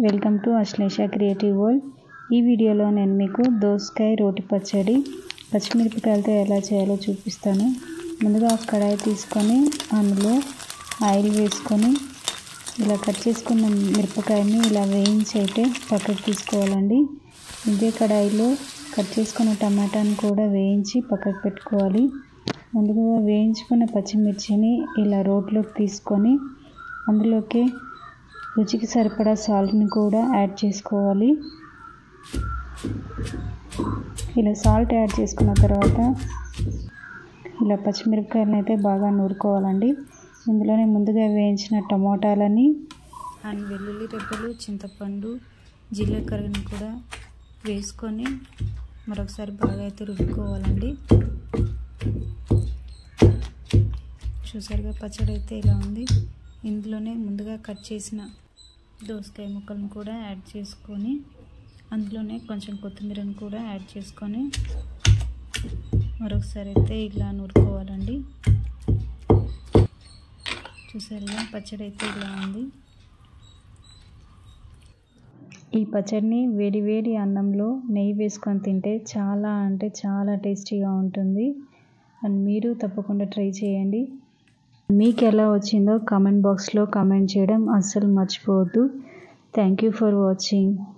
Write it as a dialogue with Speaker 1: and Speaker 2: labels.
Speaker 1: welcome to Ashlesha creative world ఈ వీడియోలో నేను మీకు దోసకాయ రోటి పచ్చడి పచ్చిమిరపకాయలతో ఎలా చేయాలో చూపిస్తాను ముందుగా ఒక కడాయి తీసుకొని అందులో ఆయిల్ వేసుకొని ఇలా కట్ చేసుకున్న మిరపకాయని ఇలా వేయించి అయితే పక్కకు తీసుకోవాలండి ఇదే కడాయిలో కట్ చేసుకున్న టమాటాని కూడా వేయించి పక్కకు పెట్టుకోవాలి ముందుగా వేయించుకున్న పచ్చిమిర్చిని ఇలా రోట్లోకి తీసుకొని అందులోకి రుచికి సరిపడా సాల్ట్ని కూడా యాడ్ చేసుకోవాలి ఇలా సాల్ట్ యాడ్ చేసుకున్న తర్వాత ఇలా పచ్చిమిరపకాయలను అయితే బాగా నూరుకోవాలండి ఇందులోనే ముందుగా వేయించిన టమోటాలని అండ్ వెల్లుల్లి రెబ్బలు చింతపండు జీలకర్రని కూడా వేసుకొని మరొకసారి బాగా అయితే రుబ్బుకోవాలండి చూసారుగా పచ్చడి అయితే ఇలా ఉంది ఇందులోనే ముందుగా కట్ చేసిన దోసకాయ ముక్కలను కూడా యాడ్ చేసుకొని అందులోనే కొంచెం కొత్తిమీరని కూడా యాడ్ చేసుకొని మరొకసారి అయితే ఇలా నూరుకోవాలండి చూసారుగా పచ్చడి అయితే ఇలా ఉంది ఈ పచ్చడిని వేడి వేడి అన్నంలో నెయ్యి వేసుకొని తింటే చాలా అంటే చాలా టేస్టీగా ఉంటుంది అండ్ మీరు తప్పకుండా ట్రై చేయండి మీకు ఎలా వచ్చిందో కామెంట్ బాక్స్లో కామెంట్ చేయడం అస్సలు మర్చిపోవద్దు థ్యాంక్ యూ ఫర్ వాచింగ్